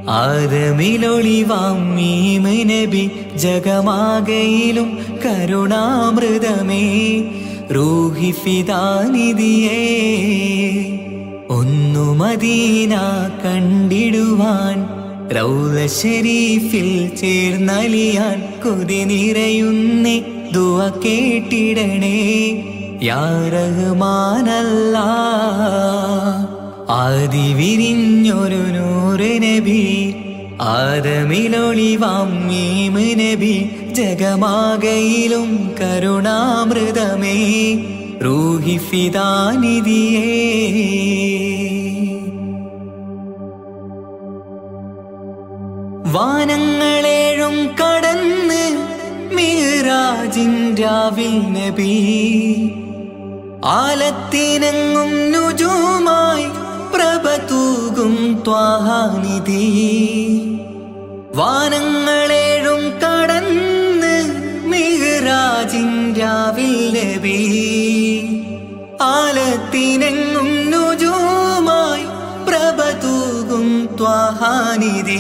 ആദമിലൊളിവാം മീമ് നബി ജഗമാകയിലും കരുണാമൃതമേ റൂഹി ഫിദാനിധിയേ ഒന്നു മദീന കണ്ടിടുവാൻ റൗല ഷരീഫിൽ ചേർന്നലിയാൻ കൊതി നിറയുന്നേ ദുവ കേട്ടിടണേ യാ റഹ്മാനല്ല ആദി വിരിഞ്ഞൊരു നൂറ് നബി ആദമിലൊളിവാം മീമ് നബി ജഗമാകയിലും കരുണാമൃതമേ റൂഹി ഫിദാനിധിയേ വാനങ്ങളേഴും കടന്ന് മീറാജിൻരാവിൽ നബി ആലത്തിനങ്ങും നുജുമായി പ്രഭ തൂകും ത്വാഹാനിധി വാനങ്ങളേഴും കടന്ന് മിഹ്റാജിൻരാവിൽ നബി ആലത്തിനെങ്ങും നുജുമായി പ്രഭ തൂകും ത്വാഹാനിധി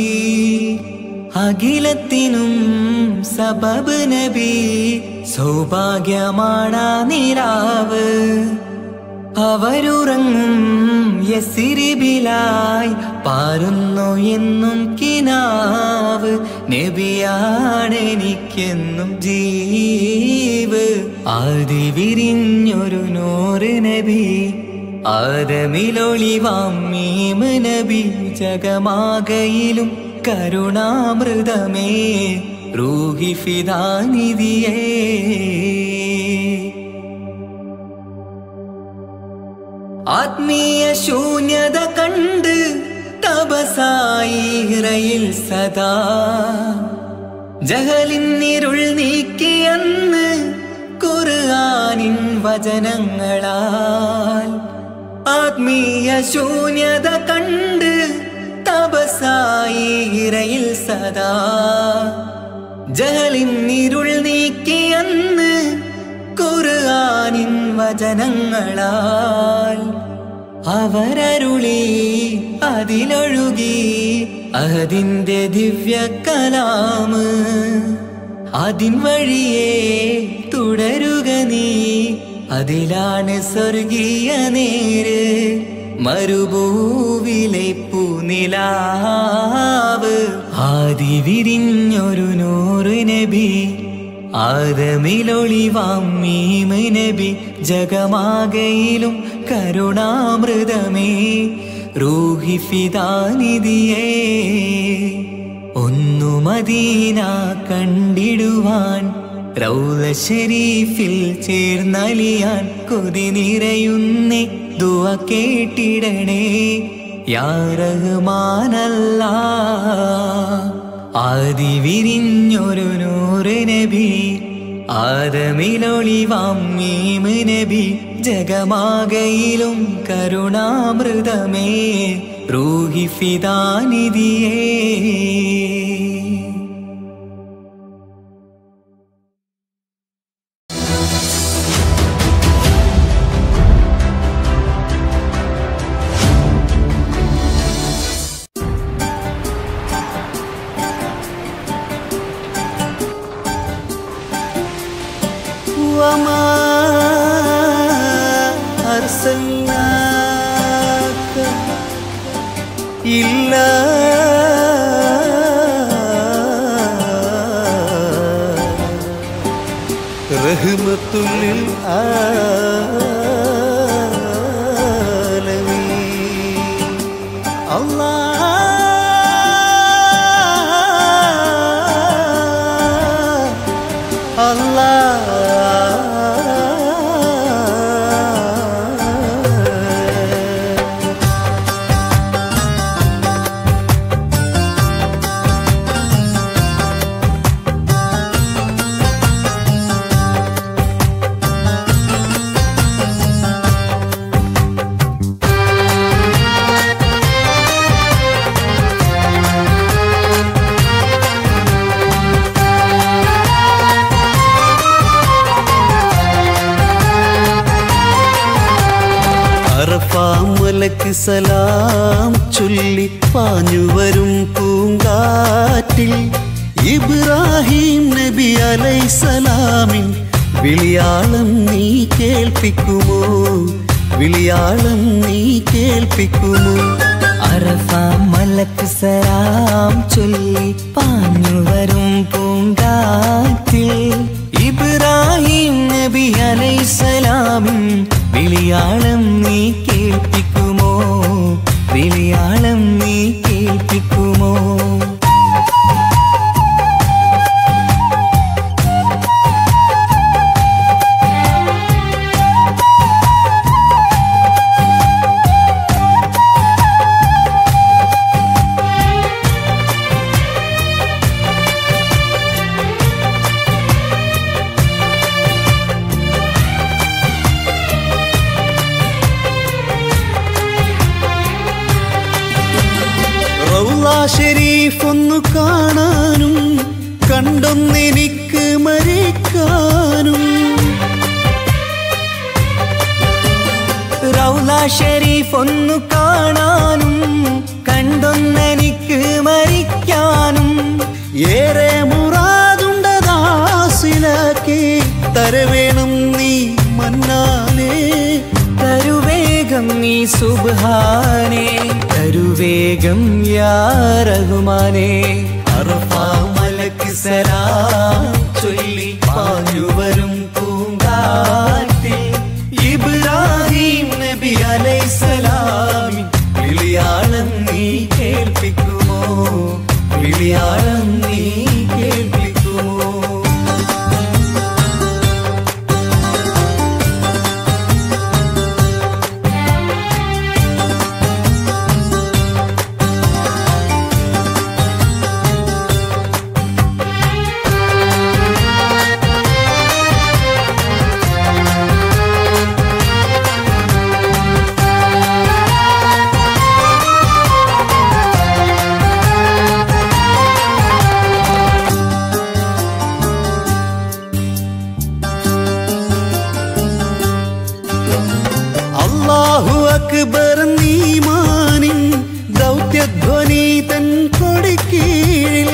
അഖിലത്തിനും സബബ് നബി സൗഭാഗ്യമാണ നിലാവ് അവരുറങ്ങും യസിരിബിലായി പാരുന്നു എന്നും കിനാവ് നബിയാണെനിക്കെന്നും ജീവ് ആദി വിരിഞ്ഞൊരു നൂറ് നബി ആദമിലൊളിവാം മീമ് നബി ജഗമാകയിലും കരുണാമൃതമേ റൂഹി ഫിദാനിധിയേ ആത്മീയ ശൂന്യത കണ്ട് തപസായി ഇറയിൽ സദാ ജഹലിന്നിരുൾ നീക്കിയന്ന് ഖുർആനിൻ വചനങ്ങളാൽ ആത്മീയ ശൂന്യത കണ്ട് തപസായി ഇറയിൽ സദാ ജഹലിന്നിരുൾ നീക്കിയന്ന് ഖുർആനിൻ വചനങ്ങളാൽ അവരരുളി അതിലൊഴുകി അതിന്റെ ദിവ്യ കലാമ് അതിൻ വഴിയേ തുടരുക നീ അതിലാണ് സ്വർഗീയ നേര് മരുഭൂവിലെ പൂനിലാവ് ആദി വിരിഞ്ഞൊരു നൂറ് നബി ആദമിലൊളിവാം മീമ് നബി ജഗമാകയിലും കരുണാമൃതമേ റൂഹി ഫിദാനിധിയേ ഒന്നു മദീന കണ്ടിടുവാൻ റൗല ഷരീഫിൽ ചേർന്നലിയാൻ കൊതി നിറയുന്നേ ദുവ കേട്ടിടണേ യാ റഹ്മാനല്ല ആദി വിരിഞ്ഞൊരു നൂറ് നബി ആദമിലൊളിവാം മീമ് നബി ജഗമാകയിലും കരുണാമൃതമേ റൂഹി ഫിദാനിധിയേ وما أرسلناك إلا رحمة للعالمين الله Allah സലാം ചൊല്ലി പാഞ്ഞു വരും പൂങ്കാറ്റിൽ ഇബ്രാഹിം നബി അലൈസലാമിൻ വിളിയാളം നീ കേൾപ്പിക്കുമോ വിളിയാളം നീ കേൾപ്പിക്കുമോ അറഫ മലക്ക് സലാം ചൊല്ലി പാഞ്ഞു വരും പൂങ്കാറ്റിൽ ഇബ്രാഹിം നബി അലൈസലാമിൻ വിളിയാളം നീ കേൾപ്പിക്കുമോ വിളിയാളം നീ കേൾപ്പിക്കുമോ റൗള ഷെരീഫ് ഒന്ന് കാണാനും കണ്ടൊന്നെനിക്ക് മരിക്കാനും റൗല ഷരീഫ് ഒന്നു കാണാനും കണ്ടൊന്നെനിക്ക് മരിക്കാനും ഏറെ മുറാതുണ്ടദാസിലാക്കി തരവേണം നീ മന്നാലേ തരുവേഗം നീ സുബ്ഹാനേ തരുവേഗം യാ റഹ്മാനേ അറഫ മലക്ക് സലാം ചൊല്ലി പാഞ്ഞു വരും പൂങ്കാറ്റിൽ ഇബ്രാഹിം നബി അലൈസലാമി വിളിയാളം നീ കേൾപ്പിക്കുമോ വിളിയാളം നീ കേൾപ്പിക്കുമോ അല്ലാഹു അക്ബർ നീമാനിൻ ദൗത്യധ്വനി തൻ കൊടിക്കീഴിൽ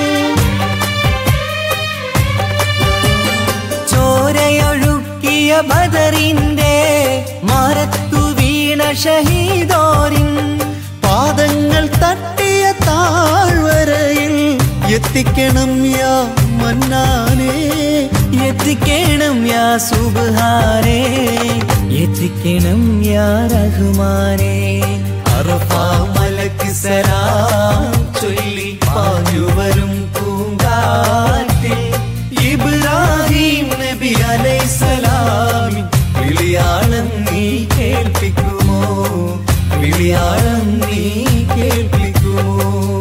ചോരയൊഴുക്കിയ ബദറിന്റെ മരത്തു വീണ ഷഹീദോരിൻ പാദങ്ങൾ തട്ടിയ താഴ്വരയിൽ എത്തിക്കണം യാ മന്നാനേ എത്തിക്കണം യാ സുബ്ഹാനേ എത്തിക്കണം യാ റഹ്മാനേ അറഫ മലക്ക് സലാം ചൊല്ലി പാഞ്ഞു വരും പൂങ്കാറ്റിൽ ഇബ്രാഹിം നബി അലൈസലാമി വിളിയാളം നീ കേൾപ്പിക്കുമോ വിളിയാളം നീ കേൾപ്പിക്കുമോ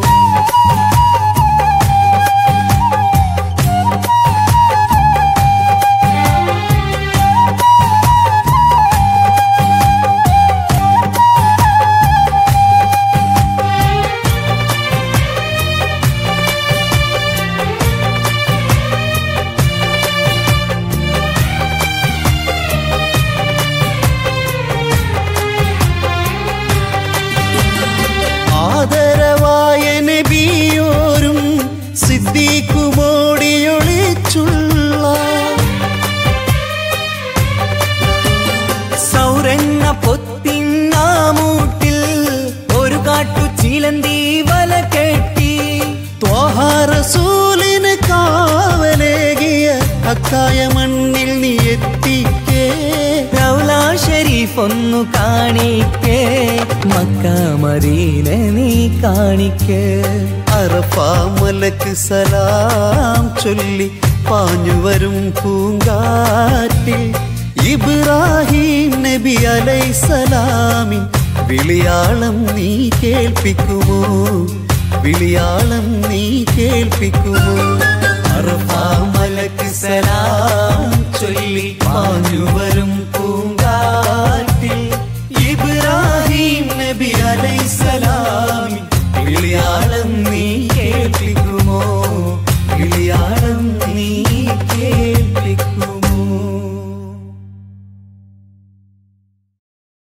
ആദരവായ നബിയോരും സിദ്ദീഖുമോടിയൊളിച്ചുള്ള സൗരണ്ണ പൊത്തിന്നാമൂട്ടിൽ ഒരു കാട്ടു ചിലന്തി വല കെട്ടി ത്വാഹാറസൂലിന് കാവലേകിയ അക്കായ മണ്ണിൽ നീ എത്തിക്കേ റൗല ഷരീഫ് ഒന്നു കാണിക്കേ മക്ക മദീന നീ കാണിക്കേ അറഫ മലക്ക് സലാം ചൊല്ലി പാഞ്ഞു വരും പൂങ്കാറ്റിൽ ഇബ്രാഹിം നബി അലൈസലാമിൻ വിളിയാളം നീ കേൾപ്പിക്കുമോ വിളിയാളം നീ കേൾപ്പിക്കുമോ അറഫ മലക്ക് സലാം ചൊല്ലി പാഞ്ഞു വരും പൂങ്കാറ്റിൽ ഇബ്രാഹിം നബി അലൈസലാമിൻ വിളിയാളം നീ കേൾപ്പിക്കുമോ വിളിയാളം നീ കേൾപ്പിക്കുമോ